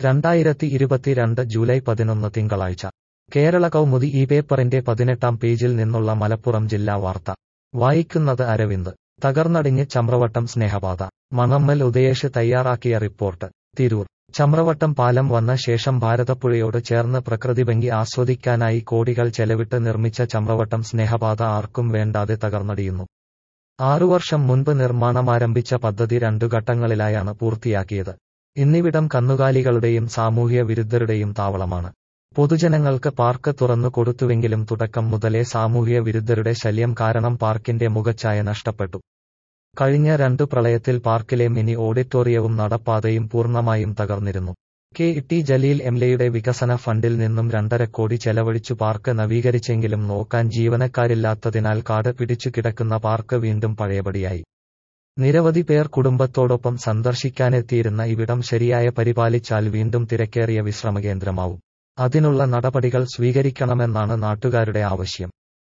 രണ്ടായിരത്തി ഇരുപത്തിരണ്ട് ജൂലൈ പതിനൊന്ന് തിങ്കളാഴ്ച കേരള കൗമുദി ഈ പേപ്പറിന്റെ പതിനെട്ടാം പേജിൽ നിന്നുള്ള മലപ്പുറം ജില്ലാ വാർത്ത വായിക്കുന്നത് അരവിന്ദ് തകർന്നടിഞ്ഞ് ചമ്രവട്ടം സ്നേഹപാത മണമ്മൽ ഉദയേഷ് തയ്യാറാക്കിയ റിപ്പോർട്ട് തിരൂർ ചമ്രവട്ടം പാലം വന്ന ശേഷം ഭാരതപ്പുഴയോട് ചേർന്ന് പ്രകൃതിഭംഗി ആസ്വദിക്കാനായി കോടികൾ ചെലവിട്ട് നിർമ്മിച്ച ചമ്രവട്ടം സ്നേഹപാത ആർക്കും വേണ്ടാതെ തകർന്നടിയുന്നു ആറു വർഷം മുൻപ് നിർമ്മാണമാരംഭിച്ച പദ്ധതി രണ്ടു ഘട്ടങ്ങളിലായാണ് പൂർത്തിയാക്കിയത് ഇന്നിവിടം കന്നുകാലികളുടെയും സാമൂഹ്യ വിരുദ്ധരുടെയും താവളമാണ് പൊതുജനങ്ങൾക്ക് പാർക്ക് തുറന്നു കൊടുത്തുവെങ്കിലും തുടക്കം മുതലേ സാമൂഹ്യ വിരുദ്ധരുടെ ശല്യം കാരണം പാർക്കിന്റെ മുഖച്ഛായ നഷ്ടപ്പെട്ടു കഴിഞ്ഞ രണ്ടു പ്രളയത്തിൽ പാർക്കിലെ മിനി ഓഡിറ്റോറിയവും നടപ്പാതയും പൂർണ്ണമായും തകർന്നിരുന്നു കെ ടി ജലീൽ എംലെയുടെ വികസന ഫണ്ടിൽ നിന്നും രണ്ടര കോടി ചെലവഴിച്ചു പാർക്ക് നവീകരിച്ചെങ്കിലും നോക്കാൻ ജീവനക്കാരില്ലാത്തതിനാൽ കാട് പിടിച്ചു കിടക്കുന്ന പാർക്ക് വീണ്ടും പഴയപടിയായി നിരവധി പേർ കുടുംബത്തോടൊപ്പം സന്ദർശിക്കാനെത്തിയിരുന്ന ഇവിടം ശരിയായ പരിപാലിച്ചാൽ വീണ്ടും തിരക്കേറിയ വിശ്രമകേന്ദ്രമാവും അതിനുള്ള നടപടികൾ സ്വീകരിക്കണമെന്നാണ് നാട്ടുകാരുടെ ആവശ്യം